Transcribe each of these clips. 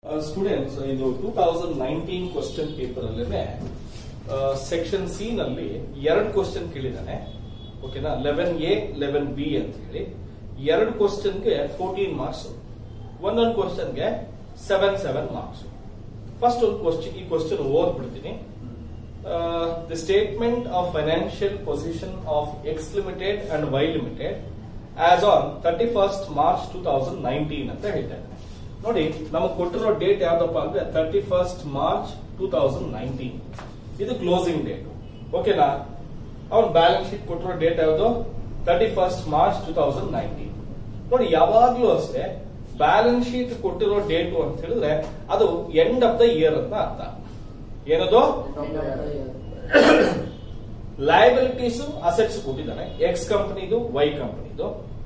Students ಇದು two thousand nineteen question paper ಅಲ್ಲೇ section C ನಲ್ಲಿ ಎರಡು ಕ್ವಶನ್ ಕೇಳಿದಾನೆ ಓಕೆನಾ ಲೆವೆನ್ ಎ ಲೆವೆನ್ ಬಿ ಅಂತ ಹೇಳಿ ಎರಡು ಕ್ವಶನ್ಗೆ ಫೋರ್ಟೀನ್ ಮಾರ್ಕ್ಸ್ ಒಂದೊಂದು ಕ್ವಶನ್ಗೆ ಸೆವೆನ್ ಸೆವೆನ್ ಮಾರ್ಕ್ಸ್ ಫಸ್ಟ್ ಒಂದು ಕ್ವಶನ್ ಈ ಕ್ವಶನ್ ಓದ್ಬಿಡ್ತೀನಿ the statement of financial position of X limited and Y limited as on thirty first March two thousand nineteen ಅಂತ ಹೇಳ್ತಾ ಇದ್ದಾರೆ ನೋಡಿ ನಮಗೆ ಕೊಟ್ಟಿರೋ ಡೇಟ್ ಯಾವ್ದಪ್ಪ ಅಂದ್ರೆ thirty first March two thousand nineteen ಇದು ಕ್ಲೋಸಿಂಗ್ ಡೇಟ್ ಓಕೆನಾ ಅವ್ನ ಬ್ಯಾಲೆನ್ಸ್ ಶೀಟ್ ಕೊಟ್ಟಿರೋ ಡೇಟ್ ಯಾವುದು thirty first March two thousand nineteen ನೋಡಿ ಯಾವಾಗ್ಲೂ ಅಷ್ಟೇ ಬ್ಯಾಲೆನ್ಸ್ ಶೀಟ್ ಕೊಟ್ಟಿರೋ ಡೇಟು ಅಂತ ಹೇಳಿದ್ರೆ ಅದು ಎಂಡ್ ಆಫ್ ದ ಇಯರ್ ಅಂತ ಅರ್ಥ ಏನದು ಲಯಬಿಲಿಟೀಸ್ ಅಸೆಟ್ಸ್ ಕೊಟ್ಟಿದ್ದಾನೆ ಎಕ್ಸ್ ಕಂಪನಿದು ವೈ ಕಂಪನಿದು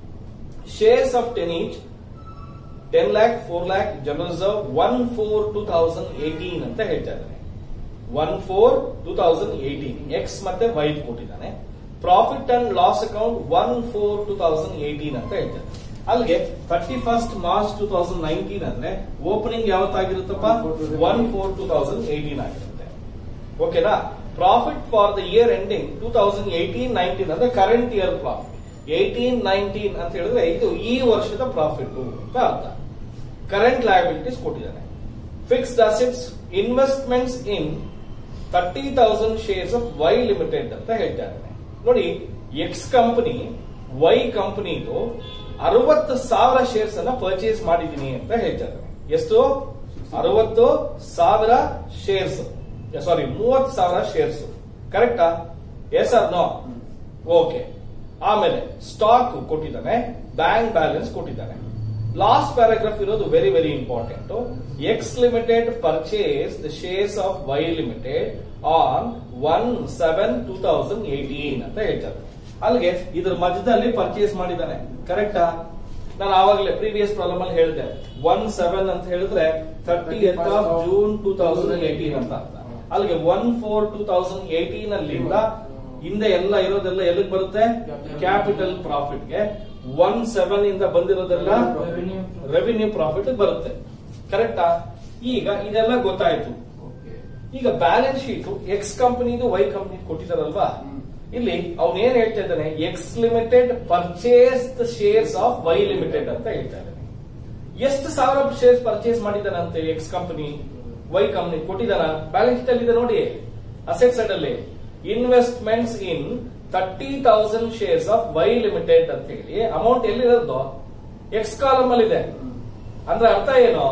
shares of ten each ten lakh four lakh general reserve one four two thousand eighteen ಅಂತ ಹೇಳ್ತಾ ಇದ್ದಾನೆ one four two thousand eighteen X ಮತ್ತೆ ವೈ ಕೊಟ್ಟಿದ್ದಾನೆ profit and loss account one four two thousand eighteen ಅಂತ ಹೇಳ್ತಾರೆ ಅಲ್ಲಿಗೆ thirty first March two thousand nineteen ಅಂದ್ರೆ opening ಯಾವತ್ತಾಗಿರುತ್ತಪ್ಪ one four two thousand eighteen ಆಗಿರುತ್ತೆ ಓಕೆನಾ profit for the year ending two thousand eighteen nineteen ಅಂದ್ರೆ current year profit eighteen nineteen ಅಂತ ಹೇಳಿದ್ರೆ ಇದು ಈ ವರ್ಷದ ಪ್ರಾಫಿಟ್ ಅಂತ ಅರ್ಥ ಕರೆಂಟ್ ಲಯಬಿಲಿಟೀಸ್ ಕೊಟ್ಟಿದ್ದಾನೆ fixed assets investments in thirty thousand shares of Y limited ಅಂತ ಹೇಳ್ತಾ ಇದ್ದಾನೆ ನೋಡಿ ಎಕ್ಸ್ ಕಂಪನಿ ವೈ ಕಂಪನಿದು ಅರವತ್ತು ಸಾವಿರ ಶೇರ್ಸ್ ಅನ್ನ ಪರ್ಚೇಸ್ ಮಾಡಿದೀನಿ ಅಂತ ಹೇಳ್ತಾ ಇದ್ದಾನೆ ಎಷ್ಟು ಅರವತ್ತು ಸಾವಿರ ಶೇರ್ಸ್ ಸಾರಿ ಮೂವತ್ತು ಸಾವಿರ ಶೇರ್ಸ್ ಕರೆಕ್ಟಾ ಎಸ್ ಆರ್ ನೋ ಓಕೆ ಆಮೇಲೆ ಸ್ಟಾಕ್ ಕೊಟ್ಟಿದ್ದಾನೆ ಬ್ಯಾಂಕ್ ಬ್ಯಾಲೆನ್ಸ್ ಕೊಟ್ಟಿದ್ದಾನೆ ಲಾಸ್ಟ್ ಪ್ಯಾರಾಗ್ರಾಫ್ ಇರೋದು very very important X limited purchase the shares of Y limited on one seven two thousand eighteen ಅಂತ ಹೇಳ್ತಾರೆ ಅಲ್ಲಿಗೆ ಇದ್ರ ಮಧ್ಯದಲ್ಲಿ ಪರ್ಚೇಸ್ ಮಾಡಿದ್ದಾನೆ ಕರೆಕ್ಟಾ ನಾನು ಆವಾಗಲೇ ಪ್ರೀವಿಯಸ್ ಪ್ರಾಬ್ಲಮ್ ಅಲ್ಲಿ ಹೇಳಿದೆ ಒನ್ ಸೆವೆನ್ ಅಂತ ಹೇಳಿದ್ರೆ thirty of June two thousand eighteen ಅಂತ ಅರ್ಥ ಅಲ್ಲಿಗೆ one four two thousand eighteen ಅಲ್ಲಿಂದ ಹಿಂದೆ ಎಲ್ಲ ಇರೋದೆಲ್ಲ ಎಲ್ಲಿಗೆ ಬರುತ್ತೆ ಕ್ಯಾಪಿಟಲ್ ಪ್ರಾಫಿಟ್ಗೆ ಒನ್ ಸೆವೆನ್ ಇಂದ ಬಂದಿರೋದೆಲ್ಲ ರೆವಿನ್ಯೂ ಪ್ರಾಫಿಟ್ ಬರುತ್ತೆ ಕರೆಕ್ಟಾ ಈಗ ಇದೆಲ್ಲ ಗೊತ್ತಾಯ್ತು ಈಗ ಬ್ಯಾಲೆನ್ಸ್ ಶೀಟ್ ಎಕ್ಸ್ ಕಂಪನಿದು ವೈ ಕಂಪನಿ ಕೊಟ್ಟಿದಾರಲ್ವಾ ಇಲ್ಲಿ ಅವನ್ ಏನ್ ಹೇಳ್ತಾ ಇದ್ದಾನೆ X limited purchase the shares of Y limited ಅಂತ ಹೇಳ್ತಾ ಇದ್ದಾನೆ ಎಷ್ಟು ಸಾವಿರ ಶೇರ್ಸ್ ಪರ್ಚೇಸ್ ಮಾಡಿದಾನಂತೆ ಎಕ್ಸ್ ಕಂಪನಿ ವೈ ಕಂಪನಿ ಕೊಟ್ಟಿದಾನ ಬ್ಯಾಲೆನ್ಸ್ ಶೀಟ್ ಅಲ್ಲಿ ಇದೆ ನೋಡಿ ಅಸೆಟ್ ಸೈಡ್ ಅಲ್ಲಿ investments in thirty thousand shares of Y limited ಅಂತ ಹೇಳಿ ಅಮೌಂಟ್ ಎಲ್ಲಿರೋದು ಎಕ್ಸ್ ಕಾಲಮ್ ಅಲ್ಲಿ ಇದೆ ಅಂದ್ರೆ ಅರ್ಥ ಏನು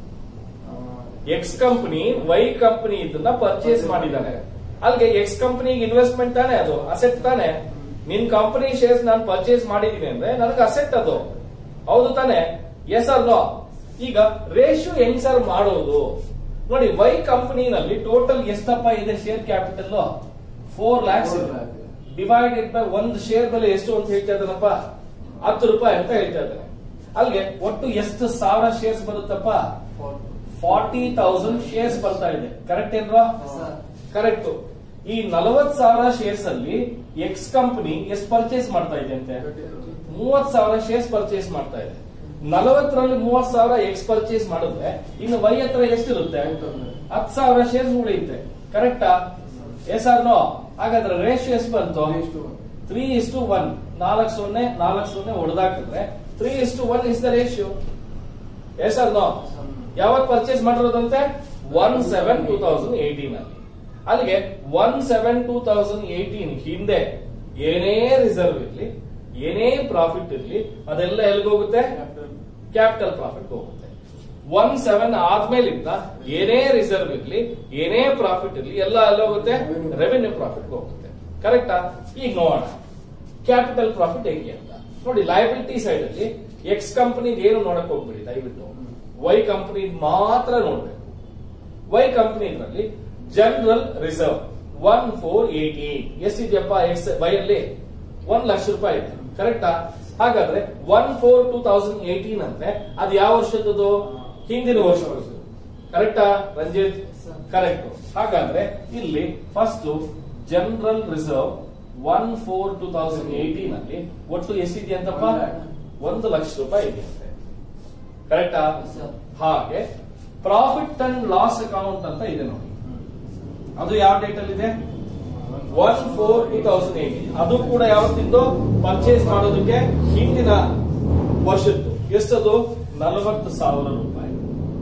ಎಕ್ಸ್ ಕಂಪನಿ ವೈ ಕಂಪನಿ ಇದನ್ನ ಪರ್ಚೇಸ್ ಮಾಡಿದ್ದಾನೆ ಅಲ್ಲಿಗೆ ಎಕ್ಸ್ ಕಂಪನಿಗೆ ಇನ್ವೆಸ್ಟ್ಮೆಂಟ್ ತಾನೆ ಅದು ಅಸೆಟ್ ತಾನೆ ನಿನ್ ಕಂಪನಿ ಶೇರ್ಸ್ ನಾನು ಪರ್ಚೇಸ್ ಮಾಡಿದೀನಿ ಅಂದ್ರೆ ನನಗೆ ಅಸೆಟ್ ಅದು ಹೌದು ತಾನೆ ಎಸ್ ಆರ್ ನೋ ಈಗ ರೇಷಿಯೋ ಹೆಂಗ್ ಸರ್ ಮಾಡೋದು ನೋಡಿ ವೈ ಕಂಪನಿನಲ್ಲಿ ಟೋಟಲ್ ಎಷ್ಟಪ್ಪ ಇದೆ share capital four lakhs divided by ಒಂದು ಶೇರ್ ಬೆಲೆ ಎಷ್ಟು ಅಂತ ಹೇಳ್ತಾ ಇದ್ದಾನಪ್ಪ ಹತ್ತು ರೂಪಾಯಿ ಅಂತ ಹೇಳ್ತಾ ಇದ್ದಾನೆ ಅಲ್ಲಿಗೆ ಒಟ್ಟು ಎಷ್ಟು ಸಾವಿರ ಶೇರ್ಸ್ ಬರುತ್ತಪ್ಪ ಫಾರ್ಟಿ ತೌಸಂಡ್ ಶೇರ್ಸ್ ಬರ್ತಾ ಇದೆ ಕರೆಕ್ಟ್ ಏನ್ವಾ ಕರೆಕ್ಟ್ ಈ ನಲವತ್ ಸಾವಿರ ಶೇರ್ಸ್ ಅಲ್ಲಿ ಎಕ್ಸ್ ಕಂಪನಿ ಎಷ್ಟು ಪರ್ಚೇಸ್ ಮಾಡ್ತಾ ಇದೆ ಅಂತೆ ಮೂವತ್ ಸಾವಿರ ಶೇರ್ಸ್ ಪರ್ಚೇಸ್ ಮಾಡ್ತಾ ಇದೆ ನಲವತ್ತರಲ್ಲಿ ಮೂವತ್ ಸಾವಿರ ಎಕ್ಸ್ ಪರ್ಚೇಸ್ ಮಾಡಿದ್ರೆ ಇನ್ನು ವೈ ಹತ್ರ ಎಷ್ಟಿರುತ್ತೆ ಹತ್ತು ಸಾವಿರ ಶೇರ್ಸ್ ಉಳಿಯುತ್ತೆ ಕರೆಕ್ಟಾ ಎಸ್ ಆರ್ ನೋ ಹಾಗಾದ್ರೆ ರೇಷಿಯೋ ಎಷ್ಟು ಬಂತು ತ್ರೀ ಇಸ್ ಟು ಒನ್ ನಾಲ್ಕು ಸೊನ್ನೆ ನಾಲ್ಕು ಸೊನ್ನೆ ಹೊಡೆದಾಕಿದ್ರೆ three is to one is the ratio yes or no ಯಾವತ್ ಪರ್ಚೇಸ್ ಮಾಡಿರೋದಂತೆ one seven two thousand eighteen ಅಲ್ಲಿ ಅಲ್ಲಿಗೆ one seven two thousand eighteen ಹಿಂದೆ ಏನೇ ರಿಸರ್ವ್ ಇರ್ಲಿ ಏನೇ ಪ್ರಾಫಿಟ್ ಇರ್ಲಿ ಅದೆಲ್ಲ ಎಲ್ಲಿಗೆ ಹೋಗುತ್ತೆ ಕ್ಯಾಪಿಟಲ್ ಪ್ರಾಫಿಟ್ ಹೋಗುತ್ತೆ ಒನ್ ಸೆವೆನ್ ಆದ್ಮೇಲಿಂದ ಏನೇ ರಿಸರ್ವ್ ಇರ್ಲಿ ಏನೇ ಪ್ರಾಫಿಟ್ ಇರ್ಲಿ ಎಲ್ಲ ಅಲ್ಲಿ ಹೋಗುತ್ತೆ ರೆವೆನ್ಯೂ ಪ್ರಾಫಿಟ್ ಹೋಗುತ್ತೆ ಕರೆಕ್ಟಾ ಈಗ ನೋಡೋಣ ಕ್ಯಾಪಿಟಲ್ ಪ್ರಾಫಿಟ್ ಹೆಂಗೆ ಅಂತ ನೋಡಿ ಲಯಬಿಲಿಟಿ ಸೈಡ್ ಅಲ್ಲಿ ಎಕ್ಸ್ ಕಂಪನಿ ಏನು ನೋಡಕ್ ಹೋಗ್ಬಿಡಿ ದಯವಿಟ್ಟು ವೈ ಕಂಪನಿ ಮಾತ್ರ ನೋಡ್ಬೇಕು ವೈ ಕಂಪನಿ ಇದರಲ್ಲಿ general reserve one four eighty ಎಷ್ಟಿದೆಯಪ್ಪ ಎಕ್ಸ್ ವೈ ಅಲ್ಲಿ ಒಂದ್ ಲಕ್ಷ ರೂಪಾಯಿ ಇದೆ ಕರೆಕ್ಟಾ ಹಾಗಾದ್ರೆ one four two thousand eighteen ಅಂದ್ರೆ ಅದು ಯಾವ ವರ್ಷದ್ದು ಹಿಂದಿನ ವರ್ಷ ಕರೆಕ್ಟಾ ರಂಜಿತ್ ಕರೆಕ್ಟ್ ಹಾಗಾದ್ರೆ ಇಲ್ಲಿ first general reserve one four two thousand eighteen ಅಲ್ಲಿ ಒಟ್ಟು ಎಷ್ಟಿದೆಯಂತಪ್ಪ ಒಂದು ಲಕ್ಷ ರೂಪಾಯಿ ಇದೆಯಂತೆ ಕರೆಕ್ಟಾ ಹಾಗೆ ಪ್ರಾಫಿಟ್ ಅಂಡ್ ಲಾಸ್ ಅಕೌಂಟ್ ಅಂತ ಇದೆ ನೋಡಿ ಅದು ಯಾವ ಡೇಟ್ ಅಲ್ಲಿ ಇದೆ one four two thousand eighteen ಅದು ಕೂಡ ಯಾವತ್ತಿಂದು ಪರ್ಚೇಸ್ ಮಾಡೋದಕ್ಕೆ ಹಿಂದಿನ ವರ್ಷದ್ದು ಎಷ್ಟದು ನಲವತ್ತು ಸಾವಿರ ರೂಪಾಯಿ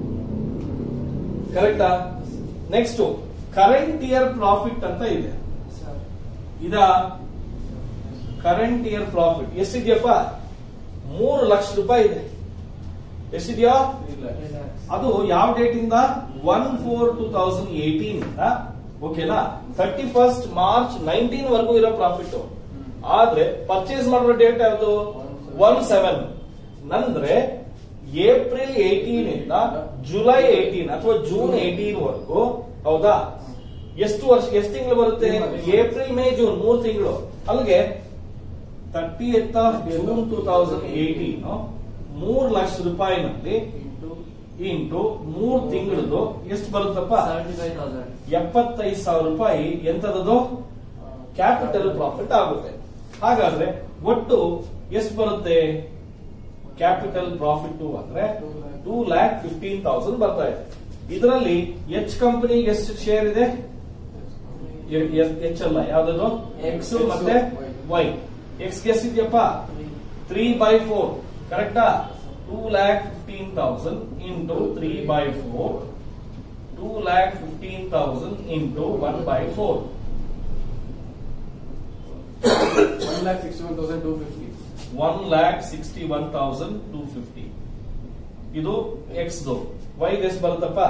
ಕರೆಕ್ಟಾ ನೆಕ್ಸ್ಟ್ ಕರೆಂಟ್ ಇಯರ್ ಪ್ರಾಫಿಟ್ ಅಂತ ಇದೆ ಇದ ಕರೆಂಟ್ ಇಯರ್ ಪ್ರಾಫಿಟ್ ಎಷ್ಟಿದೆಯಪ್ಪ ಮೂರು ಲಕ್ಷ ರೂಪಾಯಿ ಇದೆ ಎಷ್ಟಿದೆಯಾ ಅದು ಯಾವ ಡೇಟ್ ಇಂದ one four two thousand eighteen ಇಂದ ಓಕೆನಾ ತರ್ಟಿ ಫಸ್ಟ್ ಮಾರ್ಚ್ ನೈನ್ಟೀನ್ ವರೆಗೂ ಇರೋ ಪ್ರಾಫಿಟ್ ಆದ್ರೆ ಪರ್ಚೇಸ್ ಮಾಡಿರೋ ಡೇಟ್ ಯಾವುದು ಒನ್ ಸೆವೆನ್ ನಂದ್ರೆ ಏಪ್ರಿಲ್ ಏಟೀನ್ ಇಂದ ಜುಲೈ ಏಟೀನ್ ಅಥವಾ ಜೂನ್ ಏಟೀನ್ ವರೆಗೂ ಹೌದಾ ಎಷ್ಟು ವರ್ಷ ಎಷ್ಟು ತಿಂಗಳು ಬರುತ್ತೆ ಏಪ್ರಿಲ್ ಮೇ ಜೂನ್ ಮೂರು ತಿಂಗಳು ಅಲ್ಲಿಗೆ thirtieth of June two thousand eighteen ಮೂರ್ ಲಕ್ಷ ರೂಪಾಯಿನಲ್ಲಿ ಇಂಟು ಮೂರ್ ತಿಂಗಳದು ಎಷ್ಟು ಬರುತ್ತಪ್ಪ ಎಪ್ಪತ್ತೈದು ಸಾವಿರ ರೂಪಾಯಿ ಎಂತದದು ಕ್ಯಾಪಿಟಲ್ ಪ್ರಾಫಿಟ್ ಆಗುತ್ತೆ ಹಾಗಾದ್ರೆ ಒಟ್ಟು ಎಷ್ಟು ಬರುತ್ತೆ ಕ್ಯಾಪಿಟಲ್ ಪ್ರಾಫಿಟ್ ಅಂದ್ರೆ ಟೂ ಲ್ಯಾಕ್ ಫಿಫ್ಟೀನ್ ತೌಸಂಡ್ ಬರ್ತಾ ಇದೆ ಇದರಲ್ಲಿ ಎಚ್ ಕಂಪನಿಗೆ ಎಷ್ಟು ಶೇರ್ ಇದೆ ಎಚ್ ಅಲ್ಲ ಯಾವ್ದದು ಎಕ್ಸ್ ಮತ್ತೆ ವೈ ಎಕ್ಸ್ ಎಷ್ಟಿದ್ಯಪ್ಪ ತ್ರೀ ಬೈ ಫೋರ್ ಕರೆಕ್ಟಾ two lakh fifteen thousand into three by four two lakh fifteen thousand into one by four one lakh sixty one thousand two fifty one lakh sixty one thousand two fifty ಇದು X Y ಎಷ್ಟು ಬರುತ್ತಪ್ಪ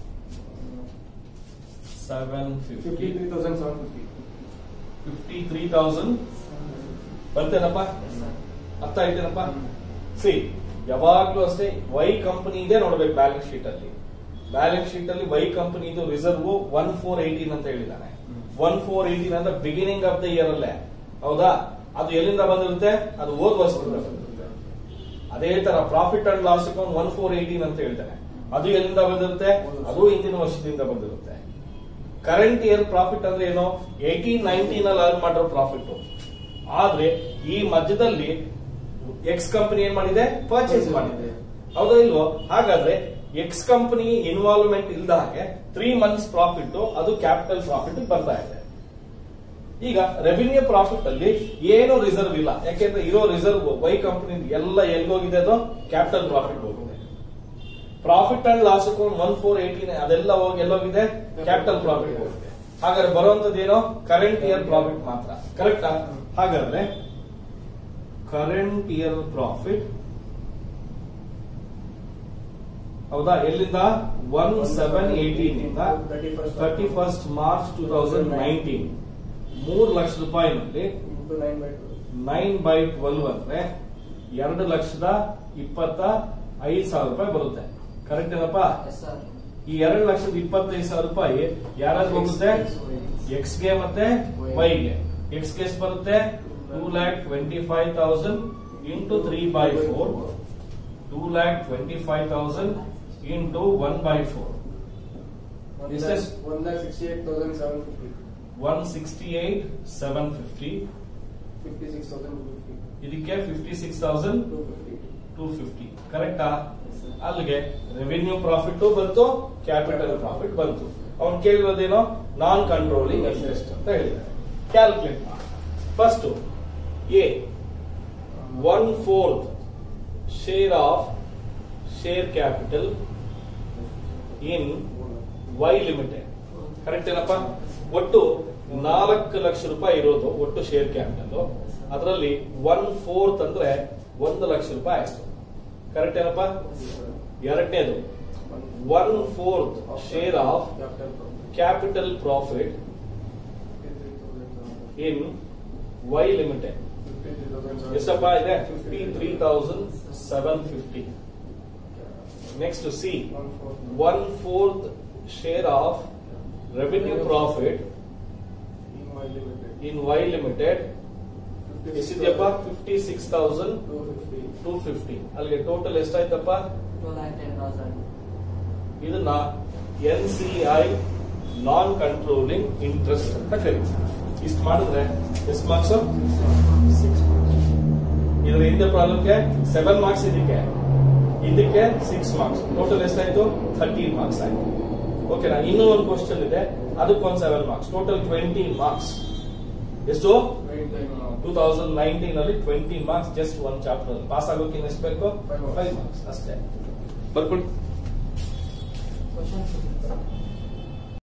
seven fifty fifty three thousand seven fifty fifty three thousand ಬರ್ತೇನಪ್ಪ ಅರ್ಥ ಆಯ್ತೇನಪ್ಪ ಸಿ ಯಾವಾಗ್ಲೂ ಅಷ್ಟೇ Y company ಇದೆ ನೋಡ್ಬೇಕು ಬ್ಯಾಲೆನ್ಸ್ ಶೀಟ್ ಅಲ್ಲಿ ಬ್ಯಾಲೆನ್ಸ್ ಶೀಟ್ ಅಲ್ಲಿ ವೈ ಕಂಪನಿ ಇದು ರಿಸರ್ವ್ ಒನ್ ಫೋರ್ ಏಯ್ಟೀನ್ ಅಂತ ಹೇಳಿದ್ದಾನೆ ಒನ್ ಫೋರ್ ಏಯ್ಟೀನ್ ಅಂತ ಬಿಗಿನಿಂಗ್ ಆಫ್ ದ ಇಯರ್ ಅಲ್ಲೇ ಹೌದಾ ಅದು ಎಲ್ಲಿಂದ ಬಂದಿರುತ್ತೆ ಅದು ಹೋದ್ ವರ್ಷದಿಂದ ಬಂದಿರುತ್ತೆ ಅದೇ ತರ profit and loss account one four eighteen ಅಂತ ಹೇಳ್ತಾನೆ ಅದು ಎಲ್ಲಿಂದ ಬಂದಿರುತ್ತೆ ಅದು ಹಿಂದಿನ ವರ್ಷದಿಂದ ಬಂದಿರುತ್ತೆ ಕರೆಂಟ್ ಇಯರ್ ಪ್ರಾಫಿಟ್ ಅಂದ್ರೆ ಏನು ಏಯ್ಟೀನ್ ನೈನ್ಟೀನ್ ಅಲ್ಲಿ ಅರ್ನ್ ಮಾಡಿರೋ ಪ್ರಾಫಿಟ್ ಆದ್ರೆ ಈ ಮಧ್ಯದಲ್ಲಿ ಎಕ್ಸ್ ಕಂಪನಿ ಏನ್ ಮಾಡಿದೆ ಪರ್ಚೇಸ್ ಮಾಡಿದೆ ಹೌದಾ ಇಲ್ವೋ ಹಾಗಾದ್ರೆ ಎಕ್ಸ್ ಕಂಪನಿ ಇನ್ವಾಲ್ವ್ಮೆಂಟ್ ಇಲ್ದ ಹಾಗೆ ತ್ರೀ ಮಂತ್ಸ್ ಪ್ರಾಫಿಟ್ ಅದು ಕ್ಯಾಪಿಟಲ್ ಪ್ರಾಫಿಟ್ ಬರ್ತಾ ಇದೆ ಈಗ ರೆವಿನ್ಯೂ ಪ್ರಾಫಿಟ್ ಅಲ್ಲಿ ಏನು ರಿಸರ್ವ್ ಇಲ್ಲ ಯಾಕೆಂದ್ರೆ ಇರೋ ರಿಸರ್ವ್ ವೈ ಕಂಪನಿ ಎಲ್ಲ ಎಲ್ಗೋಗಿದೆ ಅದು ಕ್ಯಾಪಿಟಲ್ ಪ್ರಾಫಿಟ್ ಹೋಗಿದೆ profit and loss account one four eighteen ಅದೆಲ್ಲ ಹೋಗಿ ಎಲ್ಲೋಗಿದೆ ಕ್ಯಾಪಿಟಲ್ ಪ್ರಾಫಿಟ್ ಹೋಗಿದೆ ಹಾಗಾದ್ರೆ ಬರುವಂತದ್ದು ಏನೋ ಕರೆಂಟ್ ಇಯರ್ ಪ್ರಾಫಿಟ್ ಮಾತ್ರ ಕರೆಕ್ಟಾ ಹಾಗಾದ್ರೆ ಕರೆಂಟ್ ಇಯರ್ ಪ್ರಾಫಿಟ್ ಹೌದಾ ಎಲ್ಲಿಂದ ಒನ್ ಸೆವೆನ್ ಏಟೀನ್ ಇಂದ thirty first March two thousand nineteen ಮೂರು ಲಕ್ಷ ರೂಪಾಯಿನಲ್ಲಿ into nine by two nine by twelve ಅಂದ್ರೆ ಎರಡು ಲಕ್ಷದ ಇಪ್ಪತ್ತ ಐದು ಸಾವಿರ ರೂಪಾಯಿ ಬರುತ್ತೆ ಕರೆಕ್ಟ್ ಏನಪ್ಪ ಈ ಎರಡು ಲಕ್ಷದ ಇಪ್ಪತ್ತೈದು ಸಾವಿರ ರೂಪಾಯಿ ಯಾರಾದ್ರೂ ಹೋಗುತ್ತೆ ಎಕ್ಸ್ ಗೆ ಮತ್ತೆ ವೈ ಗೆ ಎಕ್ಸ್ ಗೆ ಎಷ್ಟು ಬರುತ್ತೆ two lakh twenty five thousand into three by four two lakh twenty five thousand into one by four ಎಷ್ಟೆಷ್ಟು? One lakh sixty eight thousand seven fifty one sixty eight seven fifty fifty six thousand two fifty ಇದಕ್ಕೆ fifty six thousand two fifty two fifty ಕರೆಕ್ಟಾ ಅಲ್ಲಿಗೆ revenue profit ಬಂತು capital profit ಬಂತು ಅವ್ನು ಕೇಳಿರೋದೇನೋ ನಾನ್ controlling interest ಅಂತ ಹೇಳಿದ್ದಾರೆ calculate ಮಾಡಿ first A one fourth share of share capital in Y limited correct ಏನಪ್ಪ ಒಟ್ಟು ನಾಲ್ಕು ಲಕ್ಷ ರೂಪಾಯಿ ಇರೋದು ಒಟ್ಟು ಶೇರ್ ಕ್ಯಾಪಿಟಲ್ ಅದರಲ್ಲಿ ಒನ್ ಫೋರ್ತ್ ಅಂದ್ರೆ ಒಂದು ಲಕ್ಷ ರೂಪಾಯಿ ಆಯ್ತು ಕರೆಕ್ಟ್ ಏನಪ್ಪ ಎರಡನೇದು one fourth share of capital capital profit profit fifty three thousand in Y limited fifty three thousand ಎಷ್ಟಪ್ಪ ಇದೆ fifty three thousand seven fifty next C one four one fourth share of revenue profit in Y limited in Y limited ಎಷ್ಟಿದೆಯಪ್ಪ fifty six thousand two fifty two fifty ಅಲ್ಲಿಗೆ total ಎಷ್ಟಾಯ್ತಪ್ಪ ಇದನ್ನ N C I non controlling interest ಅಂತ ಕರೀತಾರೆ ಇಷ್ಟು ಮಾಡಿದ್ರೆ ಎಷ್ಟು marks six ಇದ್ರ ಹಿಂದೆ ಪ್ರಾಬ್ಲಮ್ಗೆ ಸೆವೆನ್ ಮಾರ್ಕ್ಸ್ ಇದಕ್ಕೆ ಇದಕ್ಕೆ ಸಿಕ್ಸ್ ಮಾರ್ಕ್ಸ್ ಟೋಟಲ್ ಎಷ್ಟಾಯ್ತು ಥರ್ಟೀನ್ ಮಾರ್ಕ್ಸ್ ಆಯ್ತು ಓಕೆನಾ ಇನ್ನೂ ಒಂದು ಕ್ವಶನ್ ಇದೆ ಅದಕ್ಕೊಂದು seven marks total twenty marks ಎಷ್ಟು ಟೂ ತೌಸಂಡ್ ನೈನ್ಟೀನ್ ಅಲ್ಲಿ twenty marks just one chapter pass ಆಗೋಕೆ ಎಷ್ಟು ಬೇಕು Five marks. ಫೈವ್ ಮಾರ್ಕ್ಸ್ ಅಷ್ಟೇ ಬರ್ಕೊಳ್ಳಿ ಕ್ವಶನ್ಸ್